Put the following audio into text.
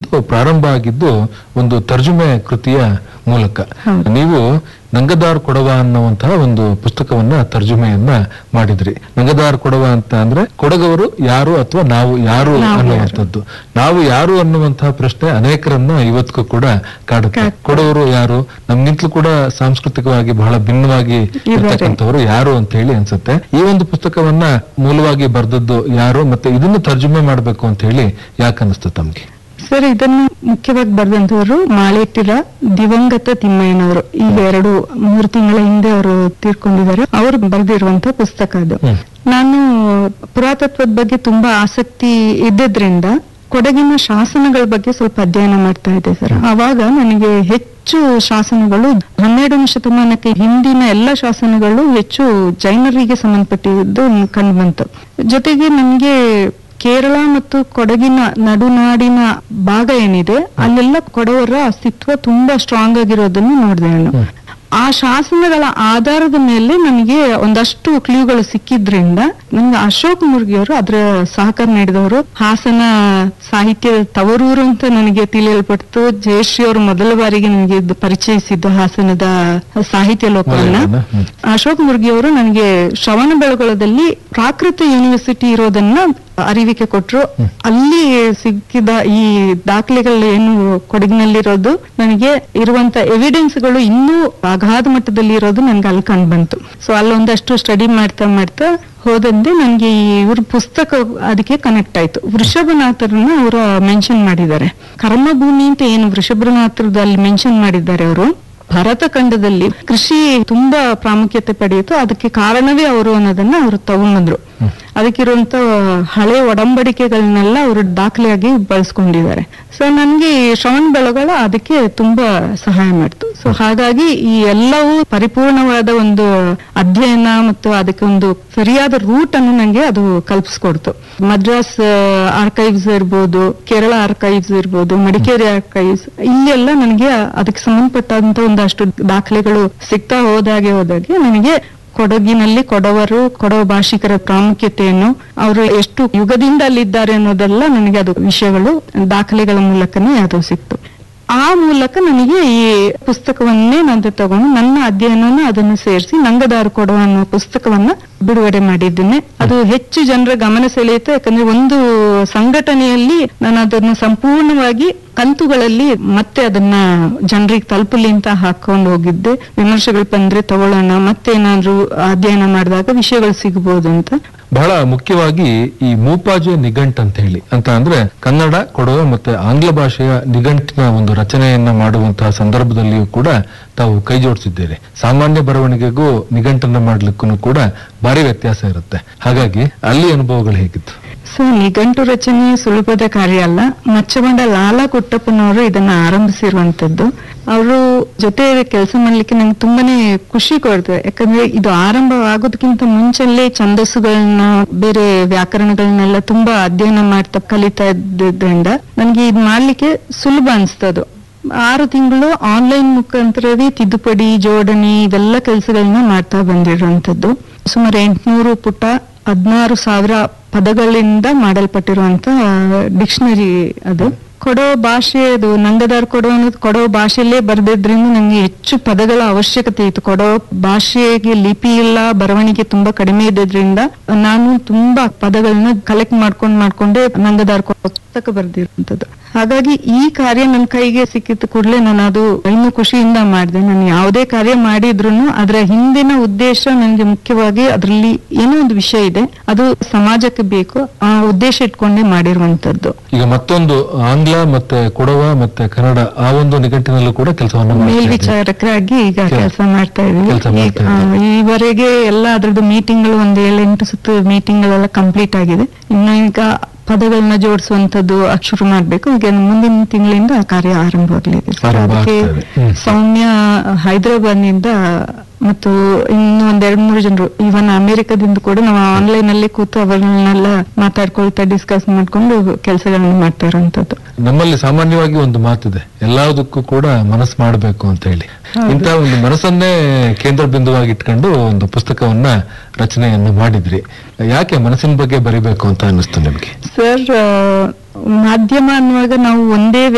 ಅನ್ನುವಂಥದ್ದು ಪ್ರಾರಂಭ ಆಗಿದ್ದು ಒಂದು ತರ್ಜುಮೆ ಕೃತಿಯ ಮೂಲಕ ನೀವು ನಂಗದಾರ್ ಕೊಡವ ಅನ್ನುವಂತಹ ಒಂದು ಪುಸ್ತಕವನ್ನ ತರ್ಜುಮೆಯನ್ನ ಮಾಡಿದ್ರಿ ನಂಗದಾರ್ ಕೊಡವ ಅಂತ ಅಂದ್ರೆ ಕೊಡಗವರು ಯಾರು ಅಥವಾ ನಾವು ಯಾರು ಅನ್ನುವಂಥದ್ದು ನಾವು ಯಾರು ಅನ್ನುವಂತಹ ಪ್ರಶ್ನೆ ಅನೇಕರನ್ನ ಇವತ್ತಿಗೂ ಕೂಡ ಕಾಡುತ್ತೆ ಕೊಡವರು ಯಾರು ನಮ್ಗಿಂತಲೂ ಕೂಡ ಸಾಂಸ್ಕೃತಿಕವಾಗಿ ಬಹಳ ಭಿನ್ನವಾಗಿ ಇರ್ತಕ್ಕಂಥವ್ರು ಯಾರು ಅಂತ ಹೇಳಿ ಅನ್ಸುತ್ತೆ ಈ ಒಂದು ಪುಸ್ತಕವನ್ನ ಮೂಲವಾಗಿ ಬರೆದದ್ದು ಯಾರು ಮತ್ತೆ ಇದನ್ನು ತರ್ಜುಮೆ ಮಾಡ್ಬೇಕು ಅಂತ ಹೇಳಿ ಯಾಕೆ ಅನಿಸ್ತು ತಮ್ಗೆ ಸರ್ ಇದನ್ನು ಮುಖ್ಯವಾಗಿ ಬರೆದಂತವರು ಮಾಳೇಟಿರ ದಿವಂಗತ ತಿಮ್ಮಯ್ಯನವರು ಈಗ ಎರಡು ಮೂರು ತಿಂಗಳ ಹಿಂದೆ ಅವರು ತೀರ್ಕೊಂಡಿದ್ದಾರೆ ಅವರು ಬರೆದಿರುವಂತ ಪುಸ್ತಕ ಅದು ಹ್ಮ್. ನಾನು ಪುರಾತತ್ವದ ಬಗ್ಗೆ ತುಂಬಾ ಆಸಕ್ತಿ ಇದ್ದಿದ್ರಿಂದ ಕೊಡಗಿನ ಶಾಸನಗಳ ಬಗ್ಗೆ ಸ್ವಲ್ಪ ಅಧ್ಯಯನ ಮಾಡ್ತಾ ಇದ್ದೆ ಸರ್ ಆವಾಗ ನನಗೆ ಹೆಚ್ಚು ಶಾಸನಗಳು ಹನ್ನೆರಡನೇ ಶತಮಾನಕ್ಕೆ ಹಿಂದಿನ ಎಲ್ಲ ಶಾಸನಗಳು ಹೆಚ್ಚು ಜೈನರಿಗೆ ಸಂಬಂಧಪಟ್ಟಿದ್ದು ಕಂಡು ಬಂತು ಜೊತೆಗೆ ನನಗೆ ಕೇರಳ ಮತ್ತು ಕೊಡಗಿನ ನಡುನಾಡಿನ ಭಾಗ ಏನಿದೆ ಅಲ್ಲೆಲ್ಲ ಕೊಡವರ ಅಸ್ತಿತ್ವ ತುಂಬಾ ಸ್ಟ್ರಾಂಗ್ ಆಗಿರೋದನ್ನು ನೋಡಿದೆ ನಾನು ಆ ಶಾಸನಗಳ ಆಧಾರದ ಮೇಲೆ ನನಗೆ ಒಂದಷ್ಟು ಕ್ಲೂಗಳು ಸಿಕ್ಕಿದ್ರಿಂದ ನನಗೆ ಅಶೋಕ್ ಮುರ್ಗಿಯವರು ಅದರ ಸಹಕಾರ ನೀಡಿದವರು ಹಾಸನ ಸಾಹಿತ್ಯದ ತವರೂರು ಅಂತ ನನಗೆ ತಿಳಿಯಲ್ಪಡ್ತು ಜಯಶ್ರೀ ಅವರು ಮೊದಲ ಬಾರಿಗೆ ನನಗೆ ಇದು ಪರಿಚಯಿಸಿದ್ದು ಹಾಸನದ ಸಾಹಿತ್ಯ ಲೋಕವನ್ನ ಒಳ್ಳೆಯದನ್ನ, ಹ್ಮ್. ಅಶೋಕ್ ಮುರ್ಗಿ ಅವರು ನನಗೆ ಶ್ರವಣ ಬೆಳಗೊಳದಲ್ಲಿ ಪ್ರಾಕೃತ ಯೂನಿವರ್ಸಿಟಿ ಇರೋದನ್ನ ಅರಿವಿಕೆ ಕೊಟ್ರು ಅಲ್ಲಿ ಸಿಕ್ಕಿದ ಈ ದಾಖಲೆಗಳು ಏನು ಕೊಡಗಿನಲ್ಲಿರೋದು ನನಗೆ ಇರುವಂತ ಎವಿಡೆನ್ಸ್ಗಳು ಇನ್ನೂ ಅಗಾಧ ಮಟ್ಟದಲ್ಲಿ ಇರೋದು ನನ್ಗೆ ಅಲ್ಲಿ ಕಂಡು ಬಂತು ಸೊ ಅಲ್ಲೊಂದಷ್ಟು ಸ್ಟಡಿ ಮಾಡ್ತಾ ಮಾಡ್ತಾ ಹೋದಂತೆ ನನಗೆ ಈ ಇವ್ರ ಪುಸ್ತಕ ಅದಕ್ಕೆ ಕನೆಕ್ಟ್ ಆಯ್ತು ವೃಷಭನಾಥರನ್ನ ಅವರು ಮೆನ್ಷನ್ ಮಾಡಿದ್ದಾರೆ ಕರ್ಮಭೂಮಿ ಅಂತ ಏನು ವೃಷಭನಾಥರದಲ್ಲಿ ಮೆನ್ಷನ್ ಮಾಡಿದ್ದಾರೆ ಅವರು ಭಾರತ ಖಂಡದಲ್ಲಿ ಕೃಷಿ ತುಂಬಾ ಪ್ರಾಮುಖ್ಯತೆ ಪಡೆಯಿತು ಅದಕ್ಕೆ ಕಾರಣವೇ ಅವರು ಅನ್ನೋದನ್ನ ಅವರು ತಗೊಂಡ್ಬಂದ್ರು ಅದಕ್ಕಿರುವಂತ ಹಳೆ ಒಡಂಬಡಿಕೆಗಳನ್ನೆಲ್ಲ ಅವರು ದಾಖಲೆಯಾಗಿ ಬಳಸ್ಕೊಂಡಿದ್ದಾರೆ ಸೊ ನನ್ಗೆ ಈ ಶ್ರವಣ ಬೆಳಗೊಳ ಅದಕ್ಕೆ ತುಂಬಾ ಸಹಾಯ ಮಾಡ್ತು ಸೊ ಹಾಗಾಗಿ ಈ ಎಲ್ಲವೂ ಪರಿಪೂರ್ಣವಾದ ಒಂದು ಅಧ್ಯಯನ ಮತ್ತು ಅದಕ್ಕೆ ಒಂದು ಸರಿಯಾದ ರೂಟ್ ಅನ್ನು ನಂಗೆ ಅದು ಕಲ್ಪಿಸ್ಕೊಡ್ತು ಮದ್ರಾಸ್ ಆರ್ಕೈವ್ಸ್ ಇರ್ಬೋದು ಕೇರಳ ಆರ್ಕೈವ್ಸ್ ಇರ್ಬೋದು ಮಡಿಕೇರಿ ಆರ್ಕೈವ್ಸ್ ಇಲ್ಲೆಲ್ಲ ನನಗೆ ಅದಕ್ಕೆ ಸಂಬಂಧಪಟ್ಟಂತ ಒಂದಷ್ಟು ದಾಖಲೆಗಳು ಸಿಗ್ತಾ ಹೋದಾಗೆ ಹೋದಾಗೆ ನನಗೆ ಕೊಡಗಿನಲ್ಲಿ ಕೊಡವರು ಕೊಡವ ಭಾಷಿಕರ ಪ್ರಾಮುಖ್ಯತೆಯನ್ನು ಅವರು ಎಷ್ಟು ಯುಗದಿಂದ ಅಲ್ಲಿದ್ದಾರೆ ಅನ್ನೋದೆಲ್ಲ ನನಗೆ ಅದು ವಿಷಯಗಳು ದಾಖಲೆಗಳ ಮೂಲಕನೇ ಅದು ಸಿಕ್ತು ಆ ಮೂಲಕ ನನಗೆ ಈ ಪುಸ್ತಕವನ್ನೇ ನಾನು ತಗೊಂಡು ನನ್ನ ಅಧ್ಯಯನನ ಅದನ್ನು ಸೇರಿಸಿ ನಂಗದಾರು ಕೊಡುವ ಅನ್ನೋ ಪುಸ್ತಕವನ್ನ ಬಿಡುಗಡೆ ಮಾಡಿದ್ದೇನೆ ಅದು ಹೆಚ್ಚು ಜನರ ಗಮನ ಸೆಳೆಯುತ್ತೆ ಯಾಕಂದ್ರೆ ಒಂದು ಸಂಘಟನೆಯಲ್ಲಿ ನಾನು ಅದನ್ನು ಸಂಪೂರ್ಣವಾಗಿ ಕಂತುಗಳಲ್ಲಿ ಮತ್ತೆ ಅದನ್ನ ಜನರಿಗೆ ತಲುಪಲಿ ಅಂತ ಹಾಕೊಂಡು ಹೋಗಿದ್ದೆ ವಿಮರ್ಶೆಗಳು ಬಂದ್ರೆ ತಗೊಳ್ಳೋಣ ಮತ್ತೆ ಏನಾದ್ರು ಅಧ್ಯಯನ ಮಾಡಿದಾಗ ವಿಷಯಗಳು ಸಿಗಬಹುದು ಅಂತ ಬಹಳ ಮುಖ್ಯವಾಗಿ ಈ ಮೂಪಾಜೆ ನಿಘಂಟ್ ಅಂತ ಹೇಳಿ ಅಂತ ಅಂದ್ರೆ ಕನ್ನಡ ಕೊಡವ ಮತ್ತೆ ಆಂಗ್ಲ ಭಾಷೆಯ ನಿಘಂಟಿನ ಒಂದು ರಚನೆಯನ್ನ ಮಾಡುವಂತಹ ಸಂದರ್ಭದಲ್ಲಿಯೂ ಕೂಡ ತಾವು ಕೈ ಜೋಡಿಸಿದ್ದೀರಿ ಸಾಮಾನ್ಯ ಬರವಣಿಗೆಗೂ ನಿಘಂಟನ್ನ ಮಾಡ್ಲಿಕ್ಕೂ ಕೂಡ ಭಾರಿ ವ್ಯತ್ಯಾಸ ಇರುತ್ತೆ ಹಾಗಾಗಿ ಅಲ್ಲಿ ಅನುಭವಗಳು ಹೇಗಿತ್ತು ಸೊ ನಿಘಂಟು ರಚನೆ ಸುಲಭದ ಕಾರ್ಯ ಅಲ್ಲ ಮಚ್ಚಬಂಡ ಲಾಲಾ ಕುಟ್ಟಪ್ಪನವರು ಇದನ್ನ ಆರಂಭಿಸಿರುವಂತದ್ದು ಅವರು ಜೊತೆ ಕೆಲಸ ಮಾಡ್ಲಿಕ್ಕೆ ನಂಗೆ ತುಂಬಾನೇ ಖುಷಿ ಕೊಡ್ತದೆ ಯಾಕಂದ್ರೆ ಇದು ಆರಂಭ ಆಗೋದಕ್ಕಿಂತ ಮುಂಚೆಲ್ಲೇ ಛಂದಸ್ಸುಗಳನ್ನ ಬೇರೆ ವ್ಯಾಕರಣಗಳನ್ನೆಲ್ಲ ತುಂಬಾ ಅಧ್ಯಯನ ಮಾಡ್ತಾ ಕಲಿತಾ ಇದ್ದಿದ್ರಿಂದ ನನಗೆ ಇದು ಮಾಡ್ಲಿಕ್ಕೆ ಸುಲಭ ಅನ್ಸ್ತದು ಆರು ತಿಂಗಳು ಆನ್ಲೈನ್ ಮುಖಾಂತರವೇ ತಿದ್ದುಪಡಿ ಜೋಡಣೆ ಇದೆಲ್ಲ ಕೆಲಸಗಳನ್ನ ಮಾಡ್ತಾ ಬಂದಿರುವಂತದ್ದು ಸುಮಾರು ಎಂಟ್ನೂರು ಪುಟ ಹದಿನಾರು ಸಾವಿರ ಪದಗಳಿಂದ ಮಾಡಲ್ಪಟ್ಟಿರುವಂತ ಡಿಕ್ಷನರಿ ಅದು ಕೊಡೋ ಭಾಷೆ ಅದು ನಂಗದಾರ್ ಕೊಡೋ ಅನ್ನೋದು ಕೊಡೋ ಭಾಷೆಯಲ್ಲೇ ಬರೆದಿದ್ರಿಂದ ನಂಗೆ ಹೆಚ್ಚು ಪದಗಳ ಅವಶ್ಯಕತೆ ಇತ್ತು ಕೊಡೋ ಭಾಷೆಗೆ ಲಿಪಿ ಇಲ್ಲ ಬರವಣಿಗೆ ತುಂಬಾ ಕಡಿಮೆ ಇದ್ದಿದ್ರಿಂದ ನಾನು ತುಂಬಾ ಪದಗಳನ್ನ ಕಲೆಕ್ಟ್ ಮಾಡ್ಕೊಂಡ್ ಮಾಡ್ಕೊಂಡೆ ನಂಗದಾರ್ ಕೊಡೋ ಪುಸ್ತಕ ಬರೆದಿರುವಂತದ್ದು ಹಾಗಾಗಿ ಈ ಕಾರ್ಯ ನನ್ನ ಕೈಗೆ ಸಿಕ್ಕಿದ ಕೂಡಲೇ ನಾನು ಅದು ಇನ್ನೂ ಖುಷಿಯಿಂದ ಮಾಡಿದೆ ನಾನು ಯಾವುದೇ ಕಾರ್ಯ ಮಾಡಿದ್ರು ಅದರ ಹಿಂದಿನ ಉದ್ದೇಶ ನನಗೆ ಮುಖ್ಯವಾಗಿ ಅದರಲ್ಲಿ ಏನೋ ಒಂದು ವಿಷಯ ಇದೆ ಅದು ಸಮಾಜಕ್ಕೆ ಬೇಕು ಆ ಉದ್ದೇಶ ಇಟ್ಕೊಂಡೇ ಮಾಡಿರುವಂತದ್ದು ಈಗ ಮತ್ತೊಂದು ಆಂಗ್ಲ ಮತ್ತೆ ಕೊಡವ ಮತ್ತೆ ಕನ್ನಡ ಆ ಒಂದು ನಿಘಂಟಿನಲ್ಲೂ ಕೂಡ ಕೆಲಸವನ್ನು ಮಾಡ್ತಾ ಇದ್ದೀರಿ. ಮೇಲ್ವಿಚಾರಕರಾಗಿ ಈಗ ಕೆಲ್ಸ- ಕೆಲಸ ಮಾಡ್ತಾ ಕೆಲ್ಸ ಇದೀವಿ ಮಾಡ್ತಾ ಈಗ, ಆ, ಈವರೆಗೆ ಎಲ್ಲ ಅದ್ರದ್ದು ಮೀಟಿಂಗ್ಗಳು ಒಂದು ಏಳೆಂಟು ಸುತ್ತು ಮೀಟಿಂಗ್ಗಳೆಲ್ಲ ಕಂಪ್ಲೀಟ್ ಆಗಿದೆ ಇನ್ನು ಈಗ ಪದಗಳನ್ನ ಜೋಡಿಸುವಂತದ್ದು ಅದ್ ಶುರು ಮಾಡ್ಬೇಕು ಈಗ ಮುಂದಿನ ತಿಂಗಳಿಂದ ಆ ಕಾರ್ಯ ಆರಂಭವಾಗಲಿದೆ ಆರಂಭ ಅದಕ್ಕೆ ಆಗ್ತಾ ಇದೆ. ಹ್ಮ್. ಸೌಮ್ಯ ಹೈದರಾಬಾದ್ ನಿಂದ ಮತ್ತು ಇನ್ನು ಒಂದ್ ಎರಡ್ ಮೂರು ಜನರು ಇವನ್ ಅಮೆರಿಕದಿಂದ ಕೂಡ ನಾವು ಆನ್ಲೈನ್ ಅಲ್ಲಿ ಕೂತು ಅವರನ್ನೆಲ್ಲ ಮಾತಾಡ್ಕೊಳ್ತಾ ಡಿಸ್ಕಸ್ ಮಾಡ್ಕೊಂಡು ಕೆಲಸಗಳನ್ನ ಮಾಡ್ತಾ ಇರುವಂತದ್ದು ನಮ್ಮಲ್ಲಿ ಸಾಮಾನ್ಯವಾಗಿ ಒಂದು ಮಾತಿದೆ ಎಲ್ಲದಕ್ಕೂ ಕೂಡ ಮನಸ್ಸು ಮಾಡಬೇಕು ಅಂತ ಹೇಳಿ ಇಂಥ ಒಂದು ಮನಸ್ಸನ್ನೇ ಕೇಂದ್ರ ಬಿಂದುವಾಗಿ ಇಟ್ಕೊಂಡು ಒಂದು ಪುಸ್ತಕವನ್ನ ರಚನೆಯನ್ನು ಮಾಡಿದ್ರಿ ಯಾಕೆ ಮನಸ್ಸಿನ ಬಗ್ಗೆ ಬರಿಬೇಕು ಅಂತ ಅನ್ನಿಸ್ತು ನಿಮ್ಗೆ ಸರ್ ಮಾಧ್ಯಮ ಅನ್ನುವಾಗ ನಾವು ಒಂದೇ